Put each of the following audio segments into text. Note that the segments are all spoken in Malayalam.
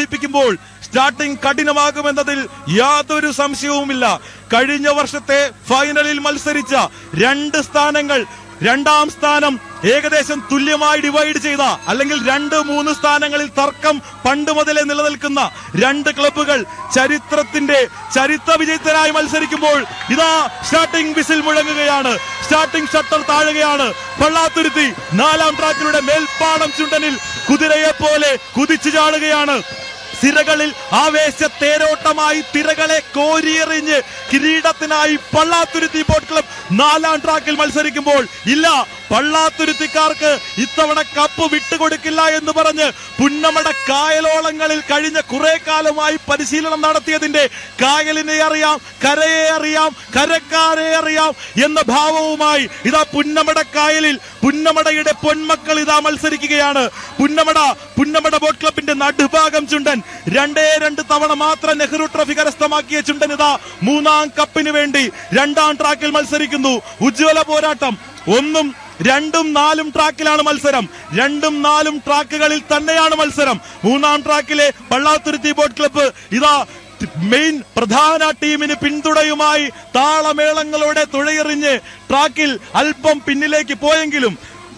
വഹിപ്പിക്കുമ്പോൾ സ്റ്റാർട്ടിംഗ് കഠിനമാകുമെന്നതിൽ യാതൊരു സംശയവുമില്ല കഴിഞ്ഞ വർഷത്തെ ഫൈനലിൽ മത്സരിച്ച രണ്ട് സ്ഥാനങ്ങൾ രണ്ടാം സ്ഥാനം ഏകദേശം തുല്യമായി ഡിവൈഡ് ചെയ്ത അല്ലെങ്കിൽ രണ്ട് മൂന്ന് സ്ഥാനങ്ങളിൽ തർക്കം പണ്ട് മുതലേ നിലനിൽക്കുന്ന രണ്ട് ക്ലബ്ബുകൾ ചരിത്രത്തിന്റെ ചരിത്ര വിജയത്തിനായി മത്സരിക്കുമ്പോൾ ഇതാ സ്റ്റാർട്ടിംഗ് വിസിൽ മുഴങ്ങുകയാണ് സ്റ്റാർട്ടിംഗ് ഷട്ടർ താഴുകയാണ് പള്ളാത്തുരുത്തി നാലാം ട്രാക്കിലൂടെ മേൽപ്പാടം ചുണ്ടനിൽ കുതിരയെ പോലെ കുതിച്ചു ചാടുകയാണ് സിരകളിൽ ആവേശ തേരോട്ടമായി തിരകളെ കോരിയെറിഞ്ഞ് കിരീടത്തിനായി പള്ളാത്തുരുത്തി ബോട്ട് ക്ലബ് നാലാം ട്രാക്കിൽ മത്സരിക്കുമ്പോൾ ഇല്ല പള്ളാത്തുരുത്തിക്കാർക്ക് ഇത്തവണ കപ്പ് വിട്ടുകൊടുക്കില്ല എന്ന് പറഞ്ഞ് പുന്നമട കായലോളങ്ങളിൽ കഴിഞ്ഞ കുറെ കാലമായി പരിശീലനം നടത്തിയതിന്റെ കായലിനെ അറിയാം കരയെ അറിയാം കരക്കാരെ അറിയാം എന്ന ഭാവവുമായി ഇതാ പുന്നമട കായലിൽ പുന്നമടയുടെ പൊന്മക്കൾ ഇതാ മത്സരിക്കുകയാണ് പുന്നമട പുന്നമട ബോട്ട് ക്ലബിന്റെ നടുഭാഗം ചുണ്ടൻ രണ്ടേ രണ്ട് തവണ മാത്രം നെഹ്റു ട്രോഫി കരസ്ഥമാക്കിയ ചുണ്ടൻ ഇതാ മൂന്നാം കപ്പിന് വേണ്ടി രണ്ടാം ട്രാക്കിൽ മത്സരിക്കുന്നു ഉജ്ജ്വല പോരാട്ടം ഒന്നും രണ്ടും നാലും ട്രാക്കിലാണ് മത്സരം രണ്ടും നാലും ട്രാക്കുകളിൽ തന്നെയാണ് മത്സരം മൂന്നാം ട്രാക്കിലെ പള്ളാത്തുരുത്തി ബോട്ട് ക്ലബ്ബ് ഇതാ മെയിൻ പ്രധാന ടീമിന് പിന്തുണയുമായി താളമേളങ്ങളോടെ തുഴയെറിഞ്ഞ് ട്രാക്കിൽ അല്പം പിന്നിലേക്ക് പോയെങ്കിലും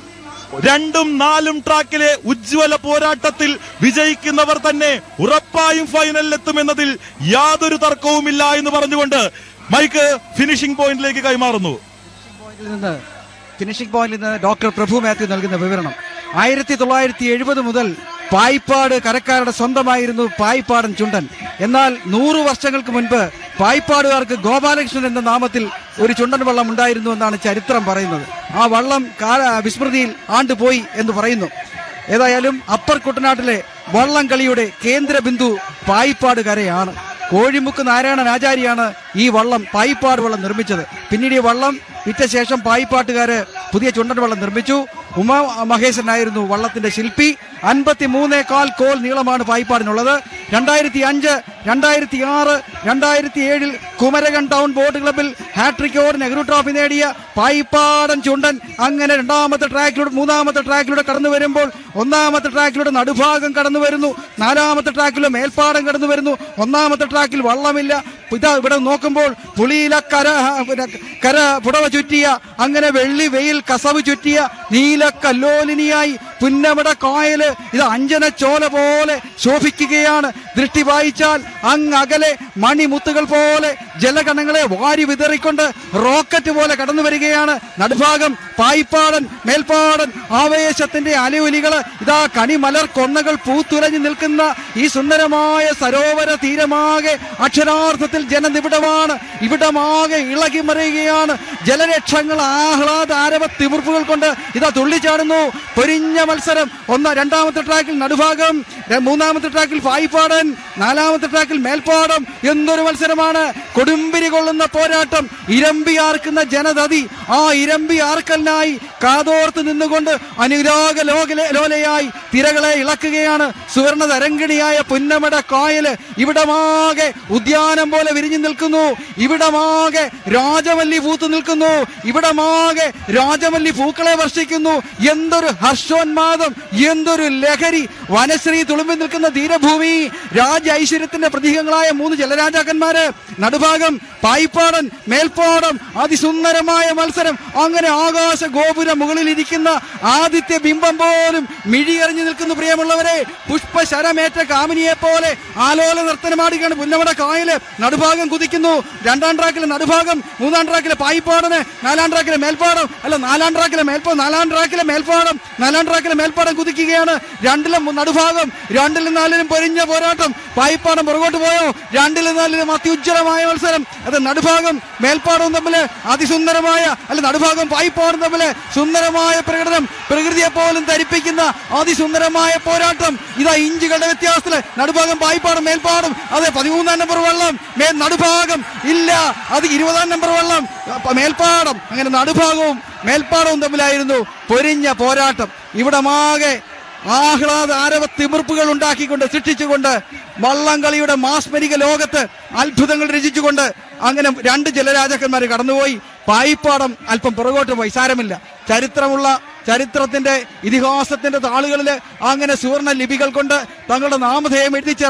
രണ്ടും നാലും ട്രാക്കിലെ ഉജ്ജ്വല പോരാട്ടത്തിൽ വിജയിക്കുന്നവർ തന്നെ ഉറപ്പായും ഫൈനലിലെത്തുമെന്നതിൽ യാതൊരു തർക്കവുമില്ല എന്ന് പറഞ്ഞുകൊണ്ട് മൈക്ക് ഫിനിഷിംഗ് പോയിന്റിലേക്ക് കൈമാറുന്നു പോയിന്റിൽ നിന്ന് ഫിനിഷിംഗ് പോയിന്റിൽ നിന്ന് ഡോക്ടർ പ്രഭു മാത്യു നൽകുന്ന വിവരണം ആയിരത്തി തൊള്ളായിരത്തി എഴുപത് മുതൽ പായിപ്പാട് കരക്കാരുടെ സ്വന്തമായിരുന്നു പായിപ്പാടൻ ചുണ്ടൻ എന്നാൽ നൂറു വർഷങ്ങൾക്ക് മുൻപ് പായിപ്പാടുകാർക്ക് ഗോപാലകൃഷ്ണൻ എന്ന നാമത്തിൽ ഒരു ചുണ്ടൻ വള്ളം ഉണ്ടായിരുന്നു എന്നാണ് ചരിത്രം പറയുന്നത് ആ വള്ളം കാല വിസ്മൃതിയിൽ ആണ്ടുപോയി എന്ന് പറയുന്നു ഏതായാലും അപ്പർ കുട്ടനാട്ടിലെ വള്ളം കളിയുടെ കേന്ദ്ര ബിന്ദു പായിപ്പാട് കരയാണ് കോഴിമുക്ക് നാരായണൻ ആചാര്യാണ് ഈ വള്ളം പായിപ്പാട് വള്ളം നിർമ്മിച്ചത് പിന്നീട് ഈ വള്ളം വിറ്റ ശേഷം പായിപ്പാട്ടുകാര് പുതിയ ചുണ്ടൻ വള്ളം നിർമ്മിച്ചു ഉമാ മഹേശനായിരുന്നു വള്ളത്തിന്റെ ശില്പി അൻപത്തി മൂന്നേകാൽ കോൽ നീളമാണ് പായിപ്പാടിനുള്ളത് രണ്ടായിരത്തി അഞ്ച് രണ്ടായിരത്തി ആറ് രണ്ടായിരത്തി ഏഴിൽ കുമരകൻ ടൗൺ ബോട്ട് ക്ലബിൽ ഹാട്രിക്കോട് നെഹ്റു ട്രോഫി നേടിയ പായിപ്പാടൻ ചുണ്ടൻ അങ്ങനെ രണ്ടാമത്തെ ട്രാക്കിലൂടെ മൂന്നാമത്തെ ട്രാക്കിലൂടെ കടന്നു വരുമ്പോൾ ഒന്നാമത്തെ ട്രാക്കിലൂടെ നടുഭാഗം കടന്നു വരുന്നു നാലാമത്തെ ട്രാക്കിലൂടെ മേൽപ്പാടം കടന്നു വരുന്നു ഒന്നാമത്തെ ട്രാക്കിൽ വള്ളമില്ല ഇതാ ഇവിടെ നോക്കുമ്പോൾ പുളിയില കര പിന്നെ കര പുടവ ചുറ്റിയ അങ്ങനെ വെള്ളി വെയിൽ കസവ് ചുറ്റിയ നീല കല്ലോലിനിയായി പുന്നമട കായല് ഇത് അഞ്ജന ചോല പോലെ ശോഭിക്കുകയാണ് ദൃഷ്ടി വായിച്ചാൽ അങ്ങ് അകലെ മണിമുത്തുകൾ പോലെ ജലഗണങ്ങളെ വാരി വിതറിക്കൊണ്ട് റോക്കറ്റ് പോലെ കടന്നു വരികയാണ് നടുഭാഗം പായിപ്പാടൻ മേൽപ്പാടൻ ആവേശത്തിന്റെ അലയൊലികള് ഇതാ കണിമലർ കൊന്നകൾ പൂത്തുലഞ്ഞു നിൽക്കുന്ന ഈ സുന്ദരമായ സരോവര തീരമാകെ അക്ഷരാർത്ഥത്തിൽ ജനനിബിഡമാണ് ഇവിടമാകെ ഇളകി മറിയുകയാണ് ജലരക്ഷങ്ങൾ ആഹ്ലാദ ആരവ തിമിർപ്പുകൾ കൊണ്ട് ഇതാ തുള്ളിച്ചാടുന്നു പൊരിഞ്ഞ മത്സരം ഒന്ന് രണ്ടാമത്തെ ട്രാക്കിൽ നടുഭാഗം ര- മൂന്നാമത്തെ ട്രാക്കിൽ പായിപ്പാടൻ നാലാമത്തെ ട്രാക്കിൽ മേൽപ്പാടം എന്തൊരു മത്സരമാണ് കൊടുമ്പിരി കൊള്ളുന്ന പോരാട്ടം ഇരമ്പി ആർക്കുന്ന ജനതതി ആ ഇരമ്പി ആർക്കലിനായി കാതോർത്ത് നിന്നുകൊണ്ട് അനുരാഗ ലോകലെ ലോലയായി തിരകളെ ഇളക്കുകയാണ് സുവർണ തരങ്കിണിയായ പുന്നമട കായല് ഇവിടമാകെ ഉദ്യാനം പോലെ വിരിഞ്ഞു നിൽക്കുന്നു ഇവിടമാകെ രാജവല്ലി പൂത്തു നിൽക്കുന്നു ഇവിടമാകെ രാജവല്ലി പൂക്കളെ വർഷിക്കുന്നു എന്തൊരു ഹർഷോന്മാദം എന്തൊരു ലഹരി വനശ്രീ തുളുമ്പി നിൽക്കുന്ന ധീരഭൂമി രാജ ഐശ്വര്യത്തിന്റെ പ്രതീകങ്ങളായ മൂന്ന് ജലരാജാക്കന്മാര് നടുഭാഗം പായിപ്പാടൻ മേൽപ്പാടം അതിസുന്ദരമായ മത്സരം അങ്ങനെ ആകാശ ഗോപുര മുകളിൽ ഇരിക്കുന്ന ആദിത്യ ബിംബം പോലും മിഴിയെറിഞ്ഞു നിൽക്കുന്നു പ്രിയമുള്ളവരെ പുഷ്പശരമേറ്റ കാമിനിയെ പോലെ ആലോല നർത്തനമാടുകയാണ് പുന്നമട കായല് നടുഭാഗം കുതിക്കുന്നു രണ്ടാം ട്രാക്കിലെ നടുഭാഗം മൂന്നാം ട്രാക്കിലെ പായിപ്പാടന് നാലാം ട്രാക്കിലെ മേൽപ്പാടം അല്ല നാലാം ട്രാക്കിലെ മേൽപ്പാടം നാലാം ട്രാക്കിലെ മേൽപ്പാടം നാലാം ട്രാക്കിലെ മേൽപ്പാടം കുതിക്കുകയാണ് രണ്ടിലും നടുഭാഗം രണ്ടിലും നാലിലും പൊരിഞ്ഞ പോരാട്ടം പായിപ്പാടം പുറകോട്ട് പോയോ രണ്ടിലും നാലിലും അത്യുജ്വലമായ മത്സരം അത് നടുഭാഗം മേൽപ്പാടവും തമ്മിൽ അതിസുന്ദരമായ അല്ല നടുഭാഗം പായിപ്പാടും തമ്മിൽ സുന്ദരമായ പ്രകടനം പ്രകൃതിയെ പോലും ധരിപ്പിക്കുന്ന അതിസുന്ദരമായ പോരാട്ടം ഇതാ ഇഞ്ചുകളുടെ വ്യത്യാസത്തില് നടുഭാഗം പായിപ്പാടും മേൽപ്പാടും അതെ പതിമൂന്നാം നമ്പർ വെള്ളം മേൽ നടുഭാഗം ഇല്ല അത് ഇരുപതാം നമ്പർ വെള്ളം അപ്പ മേൽപ്പാടം അങ്ങനെ നടുഭാഗവും മേൽപ്പാടവും തമ്മിലായിരുന്നു പൊരിഞ്ഞ പോരാട്ടം ഇവിടമാകെ ആഹ്ലാദ ആരവ തിമിർപ്പുകൾ ഉണ്ടാക്കിക്കൊണ്ട് സൃഷ്ടിച്ചുകൊണ്ട് വള്ളംകളിയുടെ മാസ്മരിക ലോകത്ത് അത്ഭുതങ്ങൾ രചിച്ചുകൊണ്ട് അങ്ങനെ രണ്ട് ജലരാജാക്കന്മാർ കടന്നുപോയി പായിപ്പാടം അല്പം പുറകോട്ട് പോയി സാരമില്ല ചരിത്രമുള്ള ചരിത്രത്തിന്റെ ഇതിഹാസത്തിന്റെ താളുകളിൽ അങ്ങനെ സുവർണ ലിപികൾ കൊണ്ട് തങ്ങളുടെ നാമധേയം എഴുതി ചേർത്ത